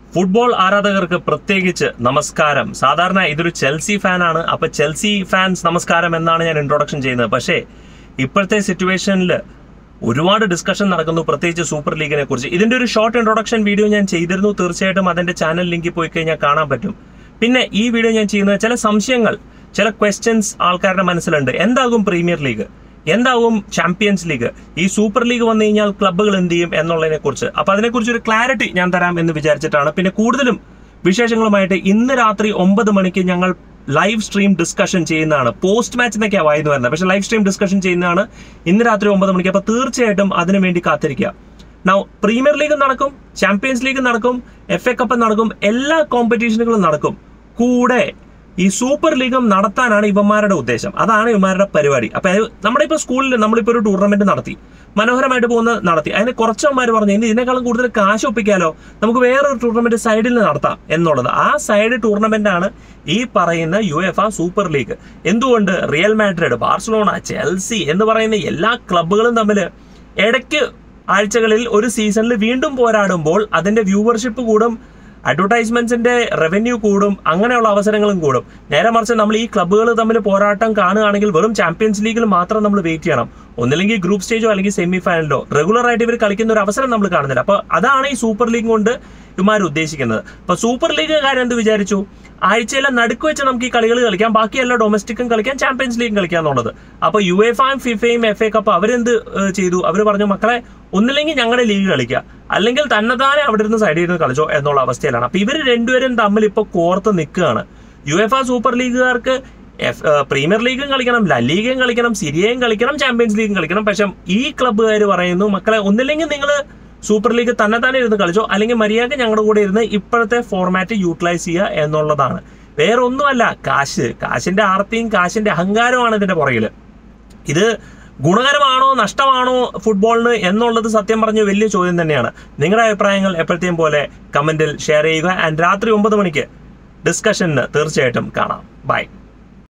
football ആരാധകർക്ക് പ്രത്യേകിച്ച് നമസ്കാരം സാധാരണ ഇതൊരു ചെൽസി ഫാനാണ് അപ്പൊ ചെൽസി ഫാൻസ് നമസ്കാരം എന്നാണ് ഞാൻ ഇൻട്രൊഡക്ഷൻ ചെയ്യുന്നത് പക്ഷേ ഇപ്പോഴത്തെ സിറ്റുവേഷനിൽ ഒരുപാട് ഡിസ്കഷൻ നടക്കുന്നു പ്രത്യേകിച്ച് സൂപ്പർ ലീഗിനെ കുറിച്ച് ഇതിന്റെ ഒരു ഷോർട്ട് ഇൻട്രൊഡക്ഷൻ വീഡിയോ ഞാൻ ചെയ്തിരുന്നു തീർച്ചയായിട്ടും അതിന്റെ ചാനൽ ലിങ്കിൽ പോയി കഴിഞ്ഞാൽ കാണാൻ പറ്റും പിന്നെ ഈ വീഡിയോ ഞാൻ ചെയ്യുന്നത് ചില സംശയങ്ങൾ ചില ക്വസ്റ്റ്യൻസ് ആൾക്കാരുടെ മനസ്സിലുണ്ട് എന്താകും പ്രീമിയർ ലീഗ് എന്താവും ചാമ്പ്യൻസ് ലീഗ് ഈ സൂപ്പർ ലീഗ് വന്നു കഴിഞ്ഞാൽ ക്ലബ്ബുകൾ എന്ത് ചെയ്യും എന്നുള്ളതിനെ കുറിച്ച് അപ്പൊ അതിനെക്കുറിച്ച് ഒരു ക്ലാരിറ്റി ഞാൻ തരാം എന്ന് വിചാരിച്ചിട്ടാണ് പിന്നെ കൂടുതലും വിശേഷങ്ങളുമായിട്ട് ഇന്ന് രാത്രി ഒമ്പത് മണിക്ക് ഞങ്ങൾ ലൈവ് സ്ട്രീം ഡിസ്കഷൻ ചെയ്യുന്നതാണ് പോസ്റ്റ് മാച്ച് എന്നൊക്കെയാണ് വായിന്ന് വരുന്നത് പക്ഷെ ലൈവ് സ്ട്രീം ഡിസ്കഷൻ ചെയ്യുന്നതാണ് ഇന്ന് രാത്രി ഒമ്പത് മണിക്ക് അപ്പൊ തീർച്ചയായിട്ടും അതിനു വേണ്ടി കാത്തിരിക്കുക നൗ പ്രീമിയർ ലീഗ് നടക്കും ചാമ്പ്യൻസ് ലീഗ് നടക്കും എഫ് എ കപ്പ് നടക്കും എല്ലാ കോമ്പറ്റീഷനുകളും നടക്കും കൂടെ ഈ സൂപ്പർ ലീഗും നടത്താനാണ് ഇവന്മാരുടെ ഉദ്ദേശം അതാണ് ഇവന്മാരുടെ പരിപാടി അപ്പൊ അത് നമ്മുടെ ഇപ്പൊ സ്കൂളിൽ നമ്മളിപ്പോ ഒരു ടൂർണമെന്റ് നടത്തി മനോഹരമായിട്ട് പോകുന്ന നടത്തി അതിന് കുറച്ചവന്മാർ പറഞ്ഞു ഇനി ഇതിനേക്കാളും കൂടുതൽ കാശ് ഒപ്പിക്കാലോ നമുക്ക് വേറൊരു ടൂർണമെന്റ് സൈഡിൽ നടത്താം എന്നുള്ളത് ആ സൈഡ് ടൂർണമെന്റ് ആണ് ഈ പറയുന്ന UEFA super league എന്തുകൊണ്ട് റിയൽ മാഡ്രിഡ് ബാർസലോണ ചെൽസി എന്ന് പറയുന്ന എല്ലാ ക്ലബ്ബുകളും തമ്മിൽ ഇടയ്ക്ക് ആഴ്ചകളിൽ ഒരു സീസണിൽ വീണ്ടും പോരാടുമ്പോൾ അതിന്റെ വ്യൂവർഷിപ്പ് കൂടും അഡ്വർടൈസ്മെന്റ്സിന്റെ റവന്യൂ കൂടും അങ്ങനെയുള്ള അവസരങ്ങളും കൂടും നേരെ മറിച്ച് നമ്മൾ ഈ ക്ലബ്ബുകൾ തമ്മിൽ പോരാട്ടം കാണുകയാണെങ്കിൽ വെറും ചാമ്പ്യൻസ് ലീഗിൽ മാത്രം നമ്മൾ വെയിറ്റ് ചെയ്യണം ഒന്നില്ലെങ്കിൽ ഗ്രൂപ്പ് സ്റ്റേജോ അല്ലെങ്കിൽ സെമി ഫൈനലോ റെഗുലർ ആയിട്ട് ഇവർ കളിക്കുന്ന ഒരു അവസരം നമ്മൾ കാണുന്നില്ല അപ്പൊ അതാണ് ഈ സൂപ്പർ ലീഗ് കൊണ്ട് ഇവന്മാർ ഉദ്ദേശിക്കുന്നത് അപ്പൊ സൂപ്പർ ലീഗ് കാര്യം എന്ത് വിചാരിച്ചു ആഴ്ചയിലെ നടുക്ക് വെച്ച് നമുക്ക് ഈ കളികൾ കളിക്കാം ബാക്കി എല്ലാ ഡൊമസ്റ്റിക്കും കളിക്കാം ചാമ്പ്യൻസ് ലീഗും കളിക്കാം എന്നുള്ളത് അപ്പൊ യു എഫയും ഫിഫയും എഫ് എ കപ്പ് അവരെന്ത് ഏഹ്, ചെയ്തു അവർ പറഞ്ഞു മക്കളെ ഒന്നില്ലെങ്കിൽ ഞങ്ങളുടെ ലീഗ് കളിക്കുക അല്ലെങ്കിൽ തന്നെ താനെ അവിടെ ഇരുന്ന് സൈഡിൽ ഇരുന്ന് കളിച്ചോ എന്നുള്ള അവസ്ഥയിലാണ് അപ്പൊ ഇവർ രണ്ടുപേരും തമ്മിൽ ഇപ്പൊ കോർത്ത് നിൽക്കുകയാണ് യു എഫ് ആ സൂപ്പർ ലീഗുകാർക്ക് എഫ് ഏഹ്, പ്രീമിയർ ലീഗും കളിക്കണം ല ലീഗും കളിക്കണം സിരിയയും കളിക്കണം ചാമ്പ്യൻസ് ലീഗും കളിക്കണം പക്ഷെ ഈ ക്ലബ്ബുകാർ പറയുന്നു മക്കളെ ഒന്നില്ലെങ്കിൽ നിങ്ങൾ സൂപ്പർ ലീഗ് തന്നെ തന്നെ ഇരുന്ന് കളിച്ചോ അല്ലെങ്കിൽ മര്യാദ ഞങ്ങളുടെ കൂടെ ഇരുന്ന് ഇപ്പോഴത്തെ ഫോർമാറ്റ് യൂട്ടിലൈസ് ചെയ്യുക എന്നുള്ളതാണ് വേറെ ഒന്നുമല്ല കാശ് കാശിന്റെ ആർത്തിയും കാശിന്റെ അഹങ്കാരമാണ് ഇതിന്റെ പുറകില് ഇത് ഗുണകരമാണോ നഷ്ടമാണോ ഫുട്ബോളിന് എന്നുള്ളത് സത്യം പറഞ്ഞ വലിയ ചോദ്യം തന്നെയാണ് നിങ്ങളുടെ അഭിപ്രായങ്ങൾ എപ്പോഴത്തെയും പോലെ കമന്റിൽ ഷെയർ ചെയ്യുക ആൻഡ് രാത്രി ഒമ്പത് മണിക്ക് ഡിസ്കഷന് തീർച്ചയായിട്ടും കാണാം ബൈ